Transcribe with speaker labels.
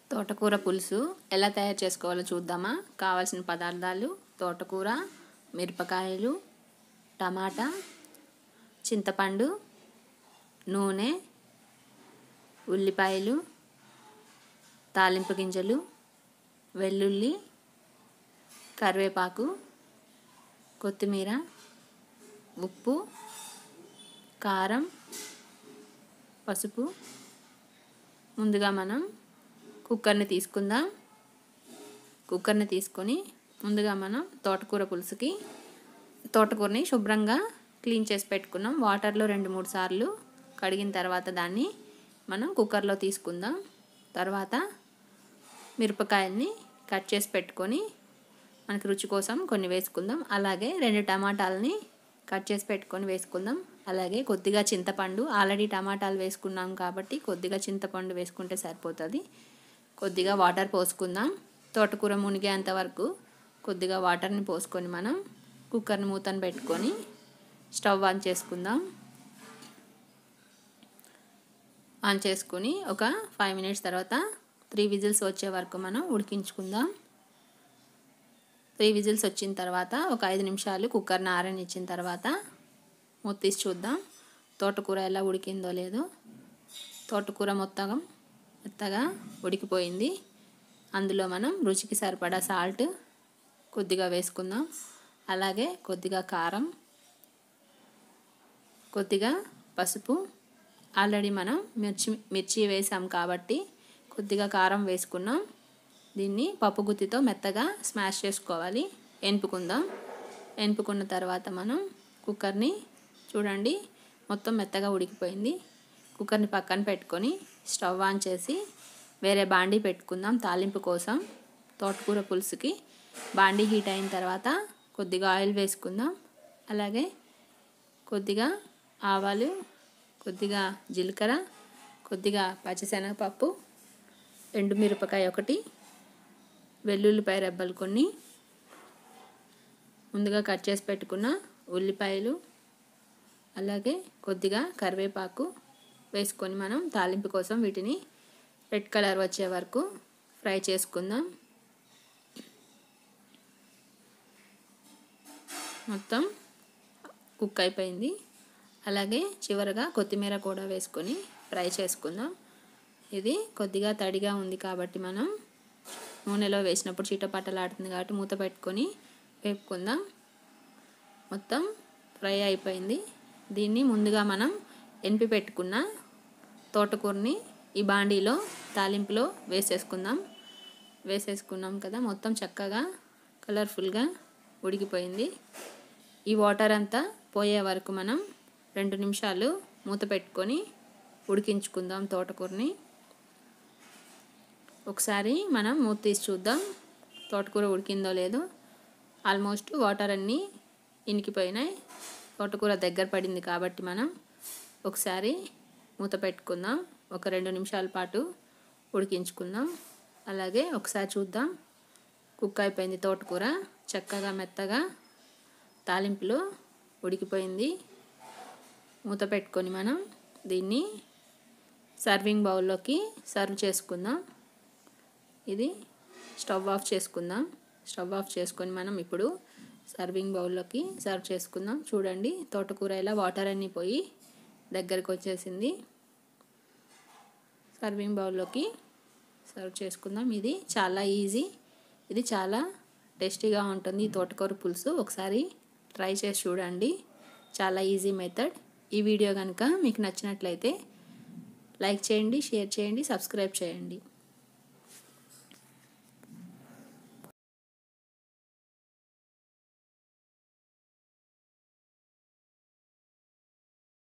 Speaker 1: తోటకూర పులుసు ఎలా తయారు చేసుకోవాలో చూద్దామా కావాల్సిన పదార్థాలు తోటకూర మిరపకాయలు టమాటా చింతపండు నూనె ఉల్లిపాయలు తాలింపు గింజలు వెల్లుల్లి కరివేపాకు కొత్తిమీర ఉప్పు కారం పసుపు ముందుగా మనం కుక్కర్ని తీసుకుందాం కుక్కర్ని తీసుకొని ముందుగా మనం తోటకూర పులుసుకి తోటకూరని శుభ్రంగా క్లీన్ చేసి పెట్టుకున్నాం వాటర్లో రెండు మూడు సార్లు కడిగిన తర్వాత దాన్ని మనం కుక్కర్లో తీసుకుందాం తర్వాత మిరపకాయల్ని కట్ చేసి పెట్టుకొని మనకి రుచి కోసం కొన్ని వేసుకుందాం అలాగే రెండు టమాటాలని కట్ చేసి పెట్టుకొని వేసుకుందాం అలాగే కొద్దిగా చింతపండు ఆల్రెడీ టమాటాలు వేసుకున్నాం కాబట్టి కొద్దిగా చింతపండు వేసుకుంటే సరిపోతుంది కొద్దిగా వాటర్ పోసుకుందాం తోటకూర మునిగేంత వరకు కొద్దిగా వాటర్ని పోసుకొని మనం కుక్కర్ని మూతను పెట్టుకొని స్టవ్ ఆన్ చేసుకుందాం ఆన్ చేసుకొని ఒక ఫైవ్ మినిట్స్ తర్వాత త్రీ విజిల్స్ వచ్చే వరకు మనం ఉడికించుకుందాం త్రీ విజిల్స్ వచ్చిన తర్వాత ఒక ఐదు నిమిషాలు కుక్కర్ని ఆరనిచ్చిన తర్వాత మూత తీసి చూద్దాం తోటకూర ఎలా ఉడికిందో లేదో తోటకూర మొత్తం మెత్తగా ఉడికిపోయింది అందులో మనం రుచికి సరిపడా సాల్ట్ కొద్దిగా వేసుకుందాం అలాగే కొద్దిగా కారం కొద్దిగా పసుపు ఆల్రెడీ మనం మిర్చి మిర్చి వేసాం కాబట్టి కొద్దిగా కారం వేసుకున్నాం దీన్ని పప్పు గుత్తితో మెత్తగా స్మాష్ చేసుకోవాలి ఎనుపుకుందాం ఎనుపుకున్న తర్వాత మనం కుక్కర్ని చూడండి మొత్తం మెత్తగా ఉడికిపోయింది కుక్కర్ని పక్కన పెట్టుకొని స్టవ్ ఆన్ చేసి వేరే బాండీ పెట్టుకుందాం తాలింపు కోసం తోటకూర పులుసుకి బాండీ హీట్ అయిన తర్వాత కొద్దిగా ఆయిల్ వేసుకుందాం అలాగే కొద్దిగా ఆవాలు కొద్దిగా జీలకర్ర కొద్దిగా పచ్చిశనగపప్పు ఎండుమిరపకాయ ఒకటి వెల్లుల్లిపాయ రెబ్బలు కొన్ని ముందుగా కట్ చేసి పెట్టుకున్న ఉల్లిపాయలు అలాగే కొద్దిగా కరివేపాకు వేసుకొని మనం తాలింపు కోసం వీటిని రెడ్ కలర్ వచ్చే వరకు ఫ్రై చేసుకుందాం మొత్తం కుక్ అయిపోయింది అలాగే చివరగా కొత్తిమీర కూడా వేసుకొని ఫ్రై చేసుకుందాం ఇది కొద్దిగా తడిగా ఉంది కాబట్టి మనం నూనెలో వేసినప్పుడు చీటపట్టలాడుతుంది కాబట్టి మూత పెట్టుకొని వేపుకుందాం మొత్తం ఫ్రై అయిపోయింది దీన్ని ముందుగా మనం ఎనిపి పెట్టుకున్న తోటకూరని ఈ బాండీలో తాలింపులో వేసేసుకుందాం వేసేసుకున్నాం కదా మొత్తం చక్కగా కలర్ఫుల్గా ఉడికిపోయింది ఈ వాటర్ అంతా పోయే వరకు మనం రెండు నిమిషాలు మూత పెట్టుకొని ఉడికించుకుందాం తోటకూరని ఒకసారి మనం మూత తీసి చూద్దాం తోటకూర ఉడికిందో లేదో ఆల్మోస్ట్ వాటర్ అన్నీ ఇనికిపోయినాయి తోటకూర దగ్గర పడింది కాబట్టి మనం ఒకసారి మూత పెట్టుకుందాం ఒక రెండు నిమిషాల పాటు ఉడికించుకుందాం అలాగే ఒకసారి చూద్దాం కుక్ అయిపోయింది తోటకూర చక్కగా మెత్తగా తాలింపులో ఉడికిపోయింది మూత పెట్టుకొని మనం దీన్ని సర్వింగ్ బౌల్లోకి సర్వ్ చేసుకుందాం ఇది స్టవ్ ఆఫ్ చేసుకుందాం స్టవ్ ఆఫ్ చేసుకొని మనం ఇప్పుడు సర్వింగ్ బౌల్లోకి సర్వ్ చేసుకుందాం చూడండి తోటకూర ఇలా వాటర్ అన్నీ పోయి దగ్గరికి వచ్చేసింది సర్వింగ్ బౌల్లోకి సర్వ్ చేసుకుందాం ఇది చాలా ఈజీ ఇది చాలా టేస్టీగా ఉంటుంది ఈ తోటకూర పులుసు ఒకసారి ట్రై చేసి చూడండి చాలా ఈజీ మెథడ్ ఈ వీడియో కనుక మీకు నచ్చినట్లయితే లైక్ చేయండి షేర్ చేయండి సబ్స్క్రైబ్ చేయండి